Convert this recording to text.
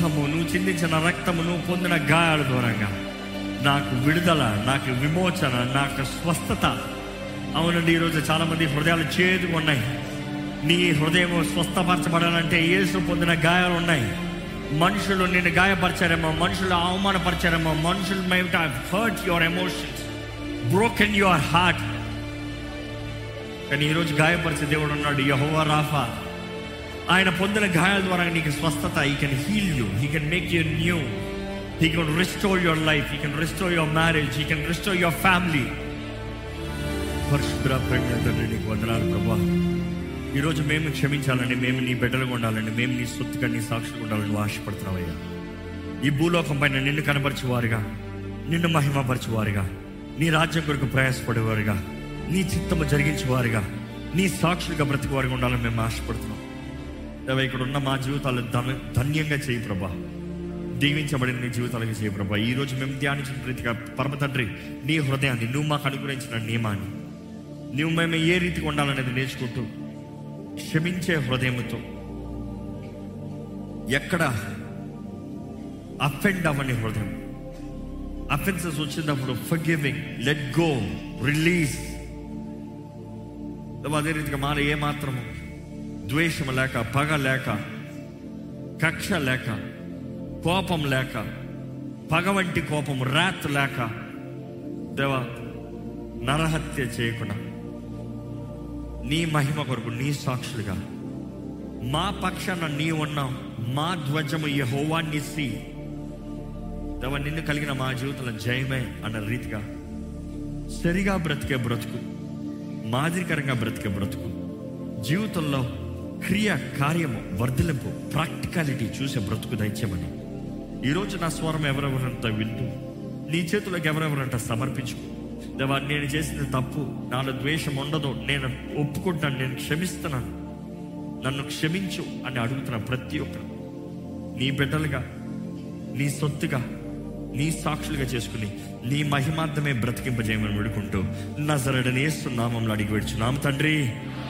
రక్తము నువ్వు చిందించిన రక్తము నువ్వు పొందిన గాయాల దూరంగా నాకు విడుదల నాకు విమోచన నాకు స్వస్థత అవునండి ఈరోజు చాలా మంది హృదయాలు చేదుగా ఉన్నాయి నీ హృదయం స్వస్థపరచబడాలంటే యేసు పొందిన గాయాలు ఉన్నాయి మనుషులు నిన్ను గాయపరిచారేమో మనుషులు అవమానపరిచారేమో మనుషులు might hurt your emotions broken your heart కానీ ఈరోజు గాయపరిచే దేవుడు ఉన్నాడు యహోవా రాఫా ఆయన పొందిన గాయాల ద్వారా నీకు స్వస్థత ఈ can heal you he can make you new he can restore your life he can restore your marriage he can restore your family పరిశుద్ర ప్రేమ తండ్రి నీకు వందనాలు ప్రభా ఈరోజు మేము క్షమించాలని మేము నీ బిడ్డలుగా ఉండాలని మేము నీ సొత్తుగా నీ సాక్షులుగా ఉండాలని నువ్వు ఆశపడుతున్నావయ్యా ఈ భూలోకం పైన నిన్ను కనపరచువారుగా నిన్ను మహిమపరచువారుగా నీ రాజ్యం కొరకు ప్రయాసపడేవారుగా నీ చిత్తము జరిగించేవారుగా నీ సాక్షులుగా బ్రతికేవారుగా ఉండాలని మేము ఆశపడుతున్నాం దేవా ఇక్కడ ఉన్న మా జీవితాలు ధన ధన్యంగా చేయి ప్రభా దీవించబడిన నీ జీవితాలకు చేయి ప్రభా ఈ రోజు మేము ధ్యానించిన రీతిగా పరమ తండ్రి నీ హృదయాన్ని నువ్వు మాకు అనుగ్రహించిన నియమాన్ని నువ్వు మేము ఏ రీతిగా ఉండాలనేది నేర్చుకుంటూ క్షమించే హృదయంతో ఎక్కడ అఫెండ్ అవ్వని హృదయం అఫెన్సెస్ వచ్చినప్పుడు ఫర్గివింగ్ లెట్ గో రిలీజ్ అదే రీతిగా మాల ఏ మాత్రము ద్వేషం లేక పగ లేక కక్ష లేక కోపం లేక పగ వంటి కోపం రాత్ లేక దేవా నరహత్య చేయకుండా నీ మహిమ కొరకు నీ సాక్షులుగా మా పక్షాన నీ ఉన్నాం మా ధ్వజము యెహోవా నిస్సి దేవా నిన్ను కలిగిన మా జీవితంలో జయమే అన్న రీతిగా సరిగా బ్రతికే బ్రతుకు మాదిరికరంగా బ్రతికే బ్రతుకు జీవితంలో క్రియ కార్యము వర్ధలింపు ప్రాక్టికాలిటీ చూసే బ్రతుకు దయచేమని ఈరోజు నా స్వరం ఎవరెవరంతా వింటూ నీ చేతులకు ఎవరెవరంట సమర్పించుకో దేవా నేను చేసిన తప్పు నాలో ద్వేషం ఉండదు నేను ఒప్పుకుంటాను నేను క్షమిస్తున్నాను నన్ను క్షమించు అని అడుగుతున్న ప్రతి ఒక్కరు నీ బిడ్డలుగా నీ సొత్తుగా నీ సాక్షులుగా చేసుకుని నీ మహిమార్థమే బ్రతికింపజేయమని వేడుకుంటూ నజరడనేస్తున్నామంలో అడిగి విడుచున్నాం తండ్రి